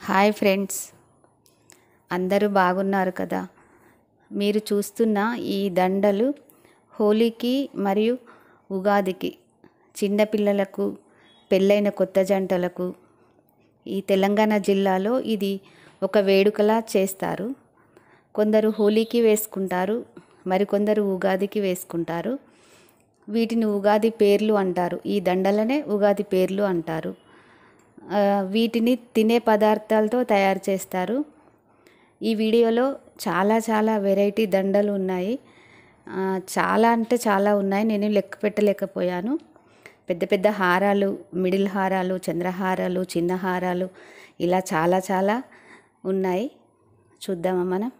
hi friends అందరూ బాగున్నారు కదా మీరు చూస్తున్న ఈ దండలు హోలీకి మరియు ఉగాదికి చిన్నపిల్లలకు పెళ్ళైన కొత్త జంటలకు ఈ తెలంగాణ జిల్లాలో ఇది ఒక వేడుకలా చేస్తారు కొందరు హోలీకి వేసుకుంటారు మరికొందరు ఉగాదికి వేసుకుంటారు వీటిని ఉగాది పేర్లు అంటారు ఈ దండలనే ఉగాది పేర్లు అంటారు ఆ, వీటిని తినే పదార్థాలతో తయారు చేస్తారు ఈ వీడియోలో చాలా చాలా వెరైటీ దండలు ఉన్నాయి ఆ, చాలా అంటే చాలా ఉన్నాయి నేను లెక్క పెట్టలేకపోయాను పెద్ద పెద్ద హారాలు మిడిల్ హారాలు చంద్రహారాలు చిన్న హారాలు ఇలా చాలా చాలా ఉన్నాయి చూద్దామా మనం